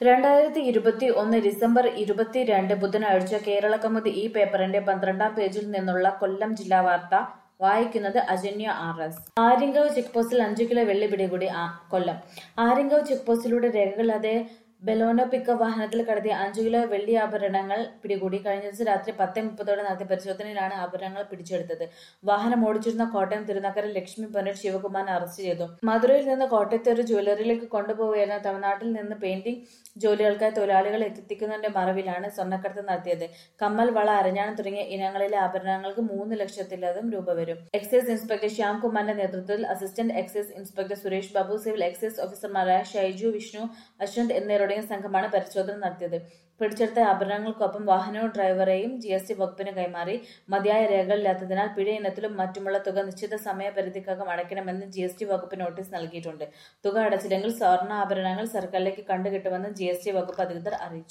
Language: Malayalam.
രണ്ടായിരത്തി ഇരുപത്തി ഒന്ന് ഡിസംബർ ഇരുപത്തിരണ്ട് ബുധനാഴ്ച കേരള കൗമുദി ഈ പേപ്പറിന്റെ പന്ത്രണ്ടാം പേജിൽ നിന്നുള്ള കൊല്ലം ജില്ലാ വാർത്ത വായിക്കുന്നത് Ajanya R S Aryankavu check പോസ്റ്റിൽ അഞ്ചു കിലോ വെള്ളി പിടികൂടി ആ- കൊല്ലം ആര്യങ്കാവ് ചെക്ക് പോസ്റ്റിലൂടെ രേഖകളില്ലാതെ ബെലോനോ പിക്കപ്പ് വാഹനത്തിൽ കടത്തിയ അഞ്ചു കിലോ വെള്ളി ആഭരണങ്ങൾ പിടികൂടി കഴിഞ്ഞ ദിവസം രാത്രി പത്ത് മുപ്പതോടെ നടത്തിയ പരിശോധനയിലാണ് ആഭരണങ്ങൾ പിടിച്ചെടുത്തത് വാഹനം ഓടിച്ചിരുന്ന കോട്ടയം തിരുനക്കര ലക്ഷ്മി പനൂർ ശിവകുമാറിനെ അറസ്റ്റ് ചെയ്തു മധുരയിൽ നിന്ന് കോട്ടയത്തെ ഒരു ജ്വല്ലറിയിലേക്ക് കൊണ്ടുപോവുകയായിരുന്ന തമിഴ്നാട്ടിൽ നിന്ന് പെയിന്റിംഗ് ജോലികൾക്കായി തൊഴിലാളികളെ എത്തിക്കുന്നതിന്റെ മറവിലാണ് സ്വർണ്ണക്കടത്ത് നടത്തിയത് കമ്മൽ വള അരഞ്ഞാണം തുടങ്ങിയ ഇനങ്ങളിലെ ആഭരണങ്ങൾക്ക് മൂന്ന് ലക്ഷത്തിലധികം രൂപ വരും എക്സൈസ് ഇൻസ്പെക്ടർ ശ്യാംകുമാറിന്റെ നേതൃത്വത്തിൽ assistant excise inspector Suresh Babu civil excise ഓഫീസർമാരായ ഷൈജു വിഷ്ണു അശ്വന്ത് എന്നിവരടങ്ങിയ സംഘമാണ് പരിശോധന നടത്തിയത് പിടിച്ചെടുത്ത ആഭരണങ്ങൾക്കൊപ്പം വാഹനവും ഡ്രൈവറെയും ജി എസ് ടി വകുപ്പിന് കൈമാറി മതിയായ രേഖകളില്ലാത്തതിനാൽ പിഴ ഇനത്തിലും മറ്റുമുള്ള തുക നിശ്ചിത സമയപരിധിക്കകം അടയ്ക്കണമെന്ന് ജി എസ് ടി വകുപ്പ് നോട്ടീസ് നൽകിയിട്ടുണ്ട് തുക അടച്ചില്ലെങ്കിൽ സ്വർണ്ണ ആഭരണങ്ങൾ സർക്കാരിലേക്ക് കണ്ടുകിട്ടുമെന്ന് ജി എസ് ടി വകുപ്പ് അധികൃതർ അറിയിച്ചു